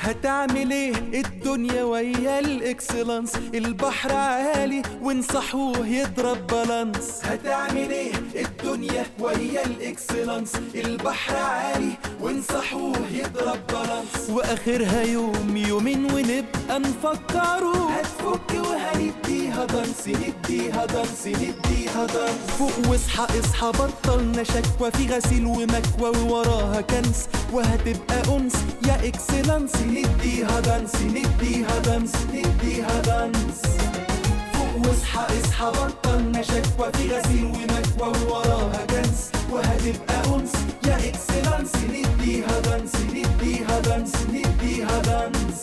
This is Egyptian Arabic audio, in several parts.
هتعمل ايه الدنيا ويا الاكسلانس البحر عالي وانصحوه يضرب بالانس هتعمل ايه الدنيا ويا الاكسلانس البحر عالي وانصحوه يضرب بالانس واخرها يوم يومين ونبقى نفكره هتفك وهنديها دانس نديها دانس نديها دانس فوق واصحى اصحى بطلنا شكوى في غسيل ومكوى ووراها كنس وهتبقى انس يا اكسلانس نديها دانس نديها دانس نديها دانس فوق واصحى اصحى بطلنا شكوى في غسيل ومكوى ووراها كنس وهتبقى انس يا اكسلانس نديها دانس نديها دانس نديها دانس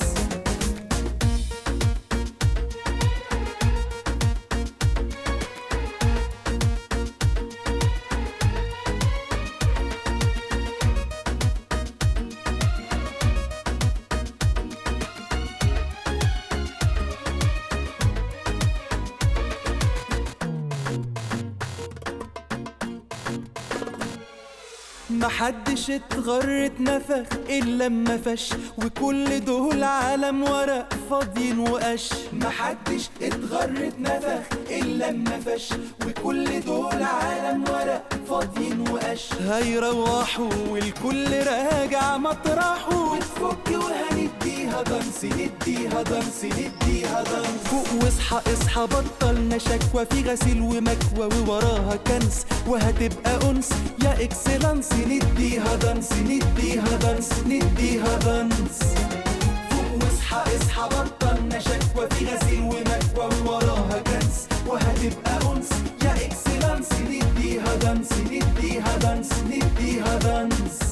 محدش اتغر اتنفخ الا لما فش وكل دول عالم ورق فاضيين وقش محدش اتغر اتنفخ الا لما فش وكل دول عالم ورق فاضيين وقش هيروحوا والكل راجع مطرحه وتفك وهنديها دانس نديها دانس نديها دانس فوق واصحى اصحى بطلنا شكوى في غسيل ومكوى ووراها كنس وهتبقى انس يا اكسلانس نديها دانس نديها دانس نديها دانس فوق واصحى اصحى بطلنا شكوى في غسيل ومكوى ووراها كنس وهتبقى انس يا اكسلانس نديها دانس نديها دانس نديها دانس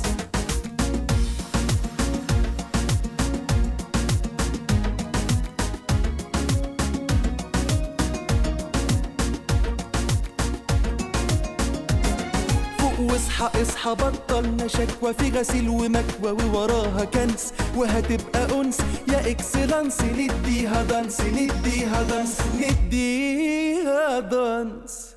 فوق واصحى اصحى بطلنا شكوى في غسيل ومكوى ووراها كنس وهتبقى انس يا اكسلانس نديها دانس نديها دانس نديها دانس